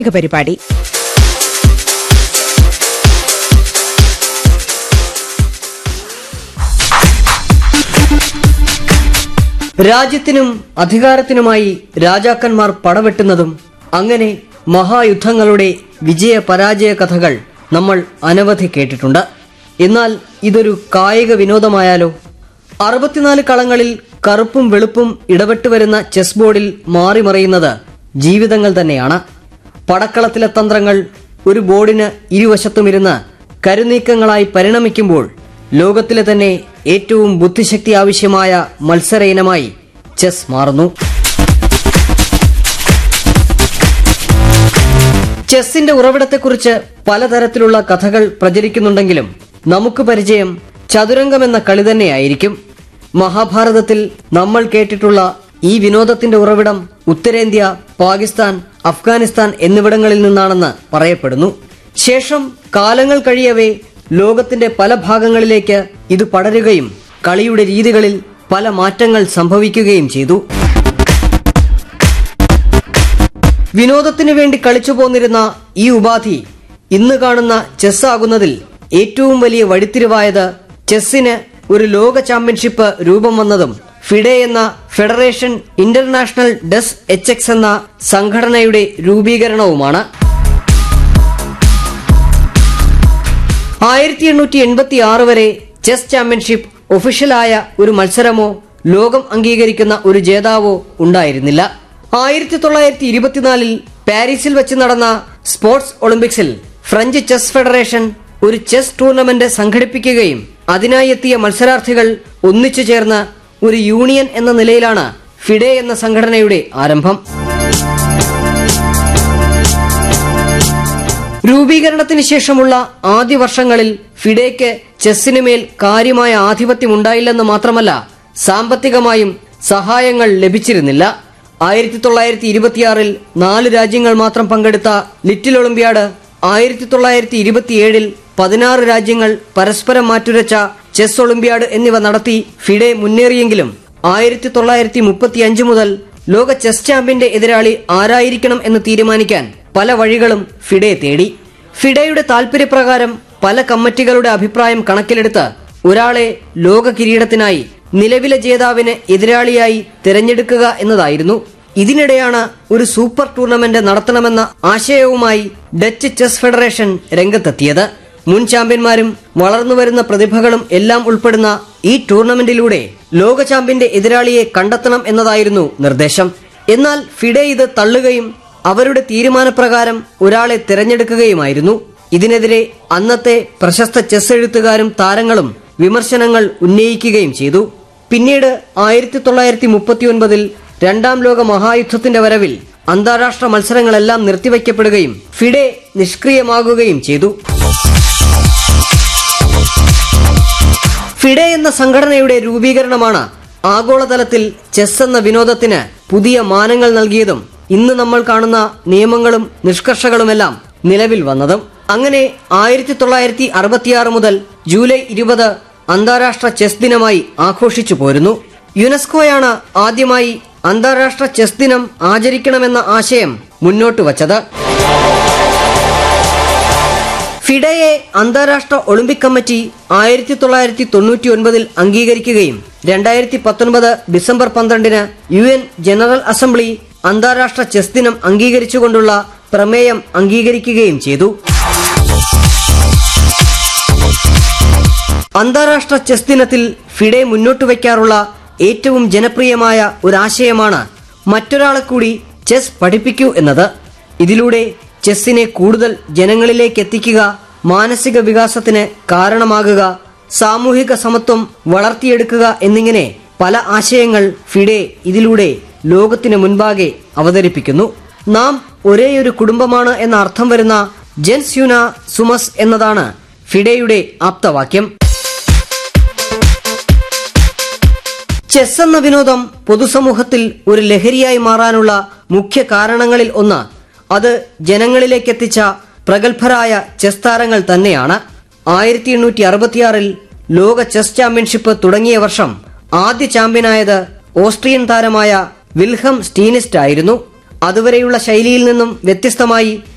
പരിപാടി രാജ്യത്തിനും അധികാരത്തിനുമായി രാജാക്കന്മാർ പടവെട്ടുന്നതും അങ്ങനെ മഹായുദ്ധങ്ങളുടെ വിജയ പരാജയ കഥകൾ നമ്മൾ അനവധി കേട്ടിട്ടുണ്ട് എന്നാൽ ഇതൊരു കായിക വിനോദമായാലോ അറുപത്തിനാല് കളങ്ങളിൽ കറുപ്പും വെളുപ്പും ഇടപെട്ട് വരുന്ന ചെസ് ബോർഡിൽ മാറിമറിയുന്നത് ജീവിതങ്ങൾ തന്നെയാണ് പടക്കളത്തിലെ തന്ത്രങ്ങൾ ഒരു ബോർഡിന് ഇരുവശത്തുമിരുന്ന് കരുനീക്കങ്ങളായി പരിണമിക്കുമ്പോൾ ലോകത്തിലെ തന്നെ ഏറ്റവും ബുദ്ധിശക്തി ആവശ്യമായ മത്സര ഇനമായി ചെസ് മാറുന്നു ചെസ്സിന്റെ ഉറവിടത്തെക്കുറിച്ച് പലതരത്തിലുള്ള കഥകൾ പ്രചരിക്കുന്നുണ്ടെങ്കിലും നമുക്ക് പരിചയം ചതുരംഗം എന്ന കളി തന്നെയായിരിക്കും മഹാഭാരതത്തിൽ നമ്മൾ കേട്ടിട്ടുള്ള ഈ വിനോദത്തിന്റെ ഉറവിടം ഉത്തരേന്ത്യ പാകിസ്ഥാൻ അഫ്ഗാനിസ്ഥാൻ എന്നിവിടങ്ങളിൽ നിന്നാണെന്ന് പറയപ്പെടുന്നു ശേഷം കാലങ്ങൾ കഴിയവേ ലോകത്തിന്റെ പല ഭാഗങ്ങളിലേക്ക് ഇത് പടരുകയും കളിയുടെ രീതികളിൽ പല മാറ്റങ്ങൾ സംഭവിക്കുകയും ചെയ്തു വിനോദത്തിനു വേണ്ടി കളിച്ചു പോന്നിരുന്ന ഈ ഉപാധി ഇന്ന് കാണുന്ന ചെസ് ആകുന്നതിൽ ഏറ്റവും വലിയ വഴിത്തിരിവായത് ചെസ്സിന് ഒരു ലോക ചാമ്പ്യൻഷിപ്പ് രൂപം വന്നതും ഫിഡെ എന്ന ഫെഡറേഷൻ ഇന്റർനാഷണൽ ഡെസ് എച്ച് എക്സ് എന്ന സംഘടനയുടെ രൂപീകരണവുമാണ് ആയിരത്തി എണ്ണൂറ്റി എൺപത്തി ആറ് വരെ ചെസ് ചാമ്പ്യൻഷിപ്പ് ഒഫീഷ്യലായ ഒരു മത്സരമോ ലോകം അംഗീകരിക്കുന്ന ഒരു ജേതാവോ ഉണ്ടായിരുന്നില്ല ആയിരത്തി തൊള്ളായിരത്തി ഇരുപത്തിനാലിൽ പാരീസിൽ വെച്ച് നടന്ന സ്പോർട്സ് ഒളിമ്പിക്സിൽ ഫ്രഞ്ച് ചെസ് ഫെഡറേഷൻ ഒരു ചെസ് ടൂർണമെന്റ് സംഘടിപ്പിക്കുകയും അതിനായി എത്തിയ മത്സരാർത്ഥികൾ ഒന്നിച്ചു ചേർന്ന് ഒരു യൂണിയൻ എന്ന നിലയിലാണ് ഫിഡെ എന്ന സംഘടനയുടെ ആരംഭം രൂപീകരണത്തിന് ശേഷമുള്ള ആദ്യ വർഷങ്ങളിൽ ഫിഡേക്ക് ചെസ്സിനുമേൽ കാര്യമായ ആധിപത്യം ഉണ്ടായില്ലെന്ന് മാത്രമല്ല സാമ്പത്തികമായും സഹായങ്ങൾ ലഭിച്ചിരുന്നില്ല ആയിരത്തി തൊള്ളായിരത്തി ഇരുപത്തിയാറിൽ നാല് രാജ്യങ്ങൾ മാത്രം പങ്കെടുത്ത ലിറ്റിൽ ഒളിമ്പ്യാഡ് ആയിരത്തി തൊള്ളായിരത്തി ഇരുപത്തിയേഴിൽ പതിനാറ് രാജ്യങ്ങൾ പരസ്പരം മാറ്റുരച്ച ചെസ് ഒളിമ്പ്യാഡ് എന്നിവ നടത്തി ഫിഡെ മുന്നേറിയെങ്കിലും ആയിരത്തി തൊള്ളായിരത്തി മുപ്പത്തിയഞ്ച് മുതൽ ലോക ചെസ് ചാമ്പ്യന്റെ എതിരാളി ആരായിരിക്കണം എന്ന് തീരുമാനിക്കാൻ പല വഴികളും ഫിഡെ തേടി ഫിഡെയുടെ താൽപര്യപ്രകാരം പല കമ്മിറ്റികളുടെ അഭിപ്രായം കണക്കിലെടുത്ത് ഒരാളെ ലോക കിരീടത്തിനായി നിലവിലെ ജേതാവിന് എതിരാളിയായി തിരഞ്ഞെടുക്കുക എന്നതായിരുന്നു ഇതിനിടെയാണ് ഒരു സൂപ്പർ ടൂർണമെന്റ് നടത്തണമെന്ന ആശയവുമായി ഡച്ച് ചെസ് ഫെഡറേഷൻ രംഗത്തെത്തിയത് മുൻ ചാമ്പ്യന്മാരും വളർന്നുവരുന്ന പ്രതിഭകളും എല്ലാം ഉൾപ്പെടുന്ന ഈ ടൂർണമെന്റിലൂടെ ലോക ചാമ്പ്യന്റെ എതിരാളിയെ കണ്ടെത്തണം എന്നതായിരുന്നു നിർദ്ദേശം എന്നാൽ ഫിഡെ ഇത് തള്ളുകയും അവരുടെ തീരുമാനപ്രകാരം ഒരാളെ തിരഞ്ഞെടുക്കുകയുമായിരുന്നു ഇതിനെതിരെ അന്നത്തെ പ്രശസ്ത ചെസ് എഴുത്തുകാരും താരങ്ങളും വിമർശനങ്ങൾ ഉന്നയിക്കുകയും ചെയ്തു പിന്നീട് ആയിരത്തി തൊള്ളായിരത്തി മുപ്പത്തിയൊൻപതിൽ രണ്ടാം ലോക മഹായുദ്ധത്തിന്റെ വരവിൽ അന്താരാഷ്ട്ര മത്സരങ്ങളെല്ലാം നിർത്തിവയ്ക്കപ്പെടുകയും ഫിഡെ നിഷ്ക്രിയമാകുകയും ചെയ്തു ഫിഡെ എന്ന സംഘടനയുടെ രൂപീകരണമാണ് ആഗോളതലത്തിൽ ചെസ് എന്ന വിനോദത്തിന് പുതിയ മാനങ്ങൾ നൽകിയതും ഇന്ന് നമ്മൾ കാണുന്ന നിയമങ്ങളും നിഷ്കർഷകളുമെല്ലാം നിലവിൽ വന്നതും അങ്ങനെ ആയിരത്തി തൊള്ളായിരത്തി അറുപത്തിയാറ് മുതൽ ജൂലൈ ഇരുപത് അന്താരാഷ്ട്ര ചെസ് ദിനമായി ആഘോഷിച്ചു പോരുന്നു യുനെസ്കോയാണ് ആദ്യമായി അന്താരാഷ്ട്ര ചെസ് ദിനം ആചരിക്കണമെന്ന ആശയം മുന്നോട്ട് വച്ചത് ഫിഡയെ അന്താരാഷ്ട്ര ഒളിമ്പിക് കമ്മിറ്റി ആയിരത്തി തൊള്ളായിരത്തി തൊണ്ണൂറ്റി ഒൻപതിൽ അംഗീകരിക്കുകയും രണ്ടായിരത്തി പത്തൊൻപത് ഡിസംബർ പന്ത്രണ്ടിന് യു എൻ ജനറൽ അസംബ്ലി അന്താരാഷ്ട്ര ചെസ് ദിനം അംഗീകരിച്ചുകൊണ്ടുള്ള പ്രമേയം അംഗീകരിക്കുകയും ചെയ്തു അന്താരാഷ്ട്ര ചെസ് ദിനത്തിൽ ഫിഡെ മുന്നോട്ട് വയ്ക്കാറുള്ള ഏറ്റവും ജനപ്രിയമായ ഒരാശയമാണ് മറ്റൊരാളെ കൂടി ചെസ് പഠിപ്പിക്കൂ എന്നത് ഇതിലൂടെ ചെസ്സിനെ കൂടുതൽ ജനങ്ങളിലേക്ക് എത്തിക്കുക മാനസിക വികാസത്തിന് കാരണമാകുക സാമൂഹിക സമത്വം വളർത്തിയെടുക്കുക എന്നിങ്ങനെ പല ആശയങ്ങൾ ഫിഡെ ഇതിലൂടെ ലോകത്തിന് മുൻപാകെ അവതരിപ്പിക്കുന്നു നാം ഒരേയൊരു കുടുംബമാണ് എന്ന അർത്ഥം വരുന്ന ജെൻസ് യുന സുമസ് എന്നതാണ് ഫിഡെയുടെ ആപ്തവാക്യം ചെസ് എന്ന വിനോദം പൊതുസമൂഹത്തിൽ ഒരു ലഹരിയായി മാറാനുള്ള മുഖ്യ കാരണങ്ങളിൽ ഒന്ന് അത് ജനങ്ങളിലേക്ക് എത്തിച്ച പ്രഗത്ഭരായ ചെസ് താരങ്ങൾ തന്നെയാണ് ആയിരത്തി എണ്ണൂറ്റി അറുപത്തിയാറിൽ ലോക ചെസ് ചാമ്പ്യൻഷിപ്പ് തുടങ്ങിയ വർഷം ആദ്യ ചാമ്പ്യനായത് ഓസ്ട്രിയൻ താരമായ വിൽഹം സ്റ്റീനിസ്റ്റ് ആയിരുന്നു അതുവരെയുള്ള ശൈലിയിൽ നിന്നും വ്യത്യസ്തമായി